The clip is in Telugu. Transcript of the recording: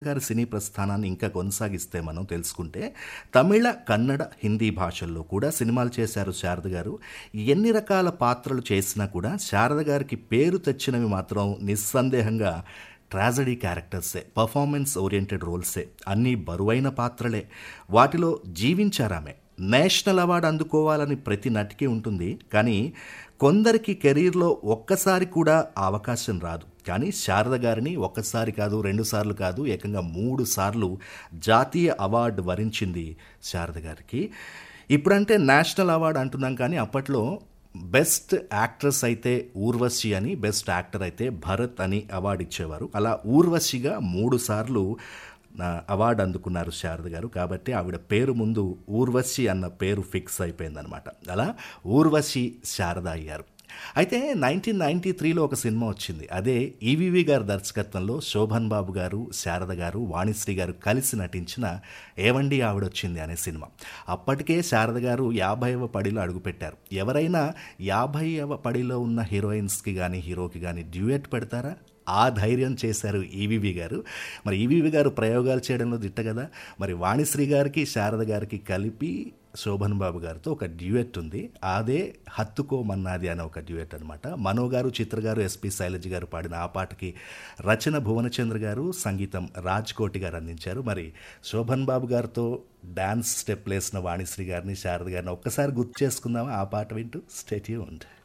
గారి సినీ ప్రస్థానాన్ని ఇంకా కొనసాగిస్తే మనం తెలుసుకుంటే తమిళ కన్నడ హిందీ భాషల్లో కూడా సినిమాలు చేశారు శారద గారు ఎన్ని రకాల పాత్రలు చేసినా కూడా శారద గారికి పేరు తెచ్చినవి మాత్రం నిస్సందేహంగా ట్రాజడీ క్యారెక్టర్సే పర్ఫార్మెన్స్ ఓరియంటెడ్ రోల్సే అన్నీ బరువైన పాత్రలే వాటిలో జీవించారామె నేషనల్ అవార్డు అందుకోవాలని ప్రతి నటికి ఉంటుంది కానీ కొందరికి కెరీర్లో ఒక్కసారి కూడా ఆ అవకాశం రాదు కానీ శారద గారిని ఒక్కసారి కాదు రెండు సార్లు కాదు ఏకంగా మూడు సార్లు జాతీయ అవార్డు వరించింది శారద గారికి ఇప్పుడంటే నేషనల్ అవార్డు అంటున్నాం కానీ అప్పట్లో బెస్ట్ యాక్ట్రెస్ అయితే ఊర్వశి అని బెస్ట్ యాక్టర్ అయితే భరత్ అని అవార్డు ఇచ్చేవారు అలా ఊర్వశిగా మూడు సార్లు అవార్డు అందుకున్నారు శారద గారు కాబట్టి ఆవిడ పేరు ముందు ఊర్వశి అన్న పేరు ఫిక్స్ అయిపోయిందనమాట అలా ఊర్వశి శారద అయ్యారు అయితే నైన్టీన్ నైన్టీ త్రీలో ఒక సినిమా వచ్చింది అదే ఈవీవి గారి దర్శకత్వంలో శోభన్ బాబు గారు శారద గారు వాణిశ్రీ గారు కలిసి నటించిన ఏవండి ఆవిడొచ్చింది అనే సినిమా అప్పటికే శారద గారు యాభైవ పడిలో అడుగుపెట్టారు ఎవరైనా యాభైవ పడిలో ఉన్న హీరోయిన్స్కి కానీ హీరోకి కానీ డ్యూయట్ పెడతారా ఆ ధైర్యం చేశారు ఈవీవి గారు మరి ఈవీవి గారు ప్రయోగాలు చేయడంలో దిట్ట కదా మరి వాణిశ్రీ గారికి శారద గారికి కలిపి శోభన్ బాబు గారితో ఒక డ్యూయట్ ఉంది అదే హత్తుకో మన్నాది అనే ఒక డ్యూయట్ అనమాట మనో గారు చిత్ర గారు ఎస్పి శైలజ గారు పాడిన ఆ పాటకి రచన భువనచంద్ర గారు సంగీతం రాజ్ కోటి గారు అందించారు మరి శోభన్ బాబు గారితో డాన్స్ స్టెప్ వేసిన వాణిశ్రీ గారిని శారద గారిని ఒక్కసారి గుర్తు చేసుకుందామా ఆ పాట వింటూ స్టేట్యూ ఉండ్